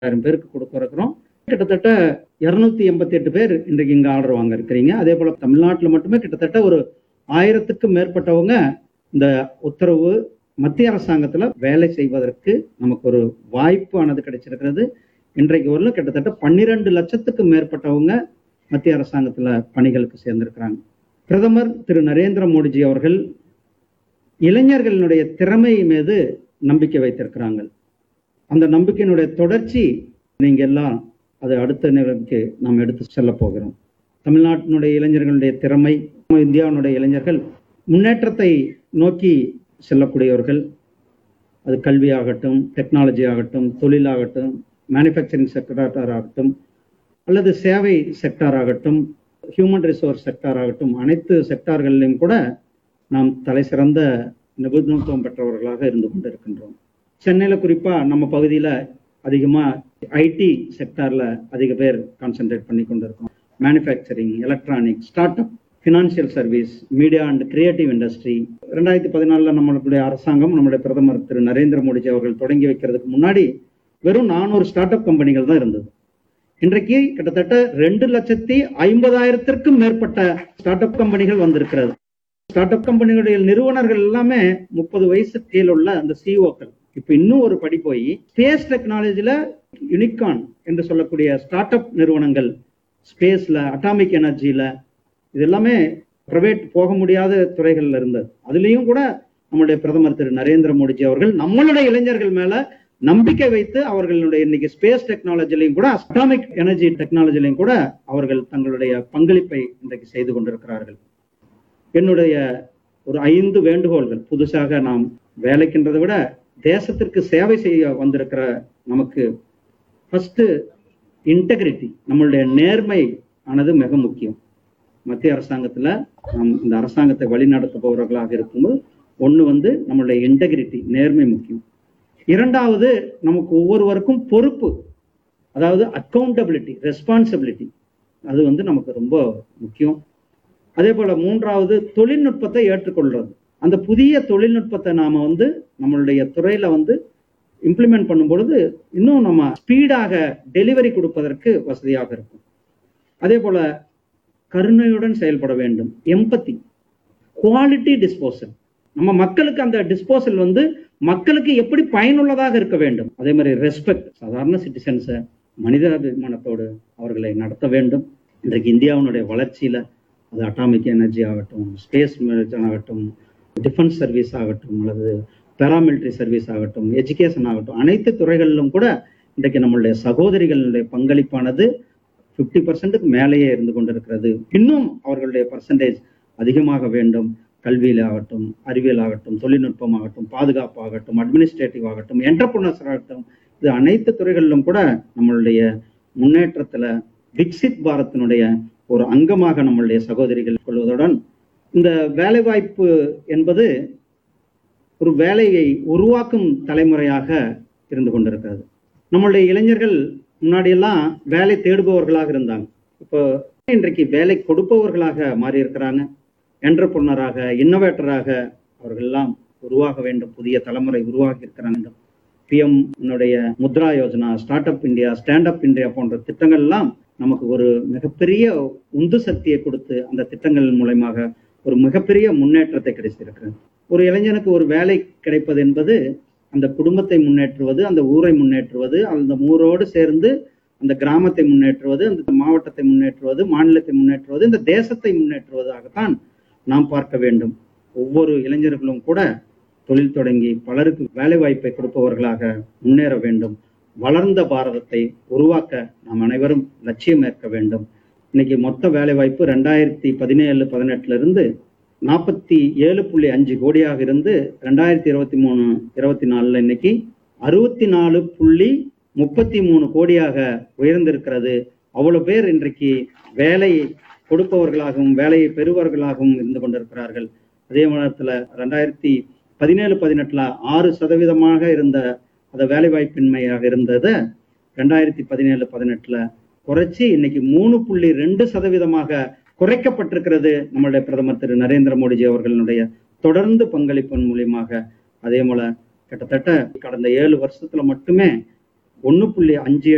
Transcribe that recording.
ஆயிரம் பேருக்கு கொடுக்க இருக்கிறோம் கிட்டத்தட்ட இருநூத்தி எண்பத்தி எட்டு பேர் இன்றைக்கு இங்க ஆர்டர் வாங்க இருக்கிறீங்க அதே போல தமிழ்நாட்டில் மட்டுமே கிட்டத்தட்ட ஒரு ஆயிரத்துக்கும் மேற்பட்டவங்க இந்த உத்தரவு மத்திய அரசாங்கத்துல வேலை செய்வதற்கு நமக்கு ஒரு வாய்ப்பு ஆனது கிடைச்சிருக்கிறது இன்றைக்கு ஒரு கிட்டத்தட்ட பன்னிரண்டு லட்சத்துக்கும் மேற்பட்டவங்க மத்திய அரசாங்கத்துல பணிகளுக்கு சேர்ந்திருக்கிறாங்க பிரதமர் திரு நரேந்திர மோடிஜி அவர்கள் இளைஞர்களினுடைய திறமை மீது நம்பிக்கை வைத்திருக்கிறாங்க அந்த நம்பிக்கையினுடைய தொடர்ச்சி நீங்க எல்லாம் அது அடுத்த நிலைக்கு நாம் எடுத்து செல்ல போகிறோம் தமிழ்நாட்டினுடைய இளைஞர்களுடைய திறமை இந்தியாவினுடைய இளைஞர்கள் முன்னேற்றத்தை நோக்கி செல்லக்கூடியவர்கள் அது கல்வி ஆகட்டும் டெக்னாலஜி ஆகட்டும் தொழிலாகட்டும் மேனுஃபேக்சரிங் செக்டார் ஆகட்டும் அல்லது சேவை செக்டார் ஆகட்டும் ஹியூமன் ரிசோர்ஸ் செக்டார் ஆகட்டும் அனைத்து செக்டார்களிலும் கூட நாம் தலை சிறந்த நிபுணத்துவம் பெற்றவர்களாக இருந்து கொண்டிருக்கின்றோம் சென்னையில குறிப்பா நம்ம பகுதியில அதிகமா ஐடி செக்டார்ல அதிக பேர் கான்சென்ட்ரேட் பண்ணி கொண்டிருக்கோம் manufacturing electronic startup financial service media and creative industry ரெண்டாயிரத்தி பதினாலுல நம்மளுடைய அரசாங்கம் நம்முடைய பிரதமர் திரு நரேந்திர மோடிஜி அவர்கள் தொடங்கி வைக்கிறதுக்கு முன்னாடி வெறும் நானூறு ஸ்டார்ட் அப் கம்பெனிகள் தான் இருந்தது இன்றைக்கு கிட்டத்தட்ட ரெண்டு லட்சத்தி ஐம்பதாயிரத்திற்கும் மேற்பட்ட ஸ்டார்ட் அப் கம்பெனிகள் வந்திருக்கிறது ஸ்டார்ட் அப் கம்பெனிகளுடைய நிறுவனர்கள் எல்லாமே முப்பது வயசு கீழ் உள்ள அந்த சிஓக்கள் இப்ப இன்னும் ஒரு படி போய் ஸ்பேஸ் டெக்னாலஜில யுனிகான் என்று சொல்லக்கூடிய ஸ்டார்ட் அப் நிறுவனங்கள் ஸ்பேஸ்ல அட்டாமிக் எனர்ஜியில இது எல்லாமே பிரைவேட் போக முடியாத துறைகள்ல இருந்தது அதுலயும் கூட நம்முடைய பிரதமர் திரு நரேந்திர மோடிஜி அவர்கள் நம்மளுடைய இளைஞர்கள் மேல நம்பிக்கை வைத்து அவர்களுடைய இன்னைக்கு ஸ்பேஸ் டெக்னாலஜிலையும் கூட அட்டாமிக் எனர்ஜி டெக்னாலஜிலையும் கூட அவர்கள் தங்களுடைய பங்களிப்பை இன்றைக்கு செய்து கொண்டிருக்கிறார்கள் என்னுடைய ஒரு ஐந்து வேண்டுகோள்கள் புதுசாக நாம் வேலைக்கின்றதை விட தேசத்திற்கு சேவை செய்ய வந்திருக்கிற நமக்கு ஃபர்ஸ்ட் இன்டெகிரிட்டி நம்மளுடைய நேர்மை ஆனது மிக முக்கியம் மத்திய அரசாங்கத்துல நாம் இந்த அரசாங்கத்தை வழிநடத்துபவர்களாக இருக்கும்போது ஒண்ணு வந்து நம்மளுடைய இன்டெகிரிட்டி நேர்மை முக்கியம் இரண்டாவது நமக்கு ஒவ்வொருவருக்கும் பொறுப்பு அதாவது அக்கௌண்டபிலிட்டி ரெஸ்பான்சிபிலிட்டி அது வந்து நமக்கு ரொம்ப முக்கியம் அதே போல மூன்றாவது தொழில்நுட்பத்தை ஏற்றுக்கொள்றது அந்த புதிய தொழில்நுட்பத்தை நாம வந்து நம்மளுடைய துறையில வந்து இம்ப்ளிமெண்ட் பண்ணும் பொழுது இன்னும் நம்ம ஸ்பீடாக டெலிவரி கொடுப்பதற்கு வசதியாக இருக்கும் அதே போல கருணையுடன் செயல்பட வேண்டும் எம்பத்தி குவாலிட்டி டிஸ்போசல் நம்ம மக்களுக்கு அந்த டிஸ்போசல் வந்து மக்களுக்கு எப்படி பயனுள்ளதாக இருக்க வேண்டும் அதே மாதிரி ரெஸ்பெக்ட் சாதாரண சிட்டிசன்ஸை மனிதாபிமானத்தோடு அவர்களை நடத்த வேண்டும் இன்றைக்கு இந்தியாவினுடைய வளர்ச்சியில அது அட்டாமிக் எனர்ஜி ஆகட்டும் ஸ்பேஸ் ஆகட்டும் டிஃபென்ஸ் சர்வீஸ் ஆகட்டும் அல்லது பேராமிலிட்டரி சர்வீஸ் ஆகட்டும் எஜுகேஷன் ஆகட்டும் அனைத்து துறைகளிலும் கூட இன்றைக்கு நம்மளுடைய சகோதரிகளுடைய பங்களிப்பானது ஃபிஃப்டி பர்சன்ட்டுக்கு மேலேயே இருந்து கொண்டிருக்கிறது இன்னும் அவர்களுடைய பர்சன்டேஜ் அதிகமாக வேண்டும் கல்வியில் ஆகட்டும் அறிவியல் ஆகட்டும் தொழில்நுட்பம் ஆகட்டும் பாதுகாப்பு ஆகட்டும் அட்மினிஸ்ட்ரேட்டிவ் ஆகட்டும் என்டர்பிரினர்ஸ் ஆகட்டும் இது அனைத்து துறைகளிலும் கூட நம்மளுடைய முன்னேற்றத்துல விக்சித் பாரத்தினுடைய ஒரு அங்கமாக நம்மளுடைய சகோதரிகள் கொள்வதுடன் இந்த வேலைவாய்ப்பு என்பது ஒரு வேலையை உருவாக்கும் தலைமுறையாக இருந்து கொண்டிருக்கிறது நம்மளுடைய இளைஞர்கள் முன்னாடியெல்லாம் வேலை தேடுபவர்களாக இருந்தாங்க இப்போ இன்றைக்கு வேலை கொடுப்பவர்களாக மாறி இருக்கிறாங்க என்டர்பிரினராக இன்னோவேட்டராக அவர்கள் எல்லாம் உருவாக வேண்டும் புதிய தலைமுறை உருவாகி இருக்கிறாங்க PM Mudra Yojana startup India stand up India போன்ற திட்டங்கள் எல்லாம் நமக்கு ஒரு மிகப்பெரிய உந்து சக்தியை கொடுத்து அந்த திட்டங்கள் மூலயமாக ஒரு மிகப்பெரிய முன்னேற்றத்தை கிடைத்திருக்கிறது ஒரு இளைஞனுக்கு ஒரு வேலை கிடைப்பது என்பது அந்த குடும்பத்தை முன்னேற்றுவது அந்த ஊரை முன்னேற்றுவது அந்த ஊரோடு சேர்ந்து அந்த கிராமத்தை முன்னேற்றுவது அந்த மாவட்டத்தை முன்னேற்றுவது மாநிலத்தை முன்னேற்றுவது இந்த தேசத்தை முன்னேற்றுவதாகத்தான் நாம் பார்க்க வேண்டும் ஒவ்வொரு இளைஞர்களும் கூட தொழில் தொடங்கி பலருக்கு வேலை வாய்ப்பை கொடுப்பவர்களாக முன்னேற வேண்டும் வளர்ந்த பாரதத்தை உருவாக்க நாம் அனைவரும் லட்சியம் ஏற்க வேண்டும் இன்னைக்கு மொத்த வேலை வாய்ப்பு ரெண்டாயிரத்தி பதினேழு பதினெட்டுல இருந்து நாற்பத்தி ஏழு புள்ளி அஞ்சு கோடியாக இருந்து ரெண்டாயிரத்தி இருபத்தி மூணு இருபத்தி நாலுல இன்னைக்கு அறுபத்தி நாலு புள்ளி முப்பத்தி மூணு கோடியாக உயர்ந்திருக்கிறது அவ்வளவு பேர் இன்றைக்கு வேலை கொடுப்பவர்களாகவும் வேலையை பெறுபவர்களாகவும் இருந்து கொண்டிருக்கிறார்கள் அதே நேரத்துல ரெண்டாயிரத்தி பதினேழு பதினெட்டுல ஆறு சதவீதமாக இருந்த அந்த வேலைவாய்ப்பின்மையாக இருந்ததை ரெண்டாயிரத்தி பதினேழு பதினெட்டுல குறைச்சி இன்னைக்கு மூணு புள்ளி ரெண்டு சதவீதமாக குறைக்கப்பட்டிருக்கிறது நம்மளுடைய பிரதமர் திரு நரேந்திர மோடிஜி அவர்களுடைய தொடர்ந்து பங்களிப்பின் மூலியமாக அதே போல கிட்டத்தட்ட கடந்த ஏழு வருஷத்துல மட்டுமே ஒன்னு புள்ளி அஞ்சு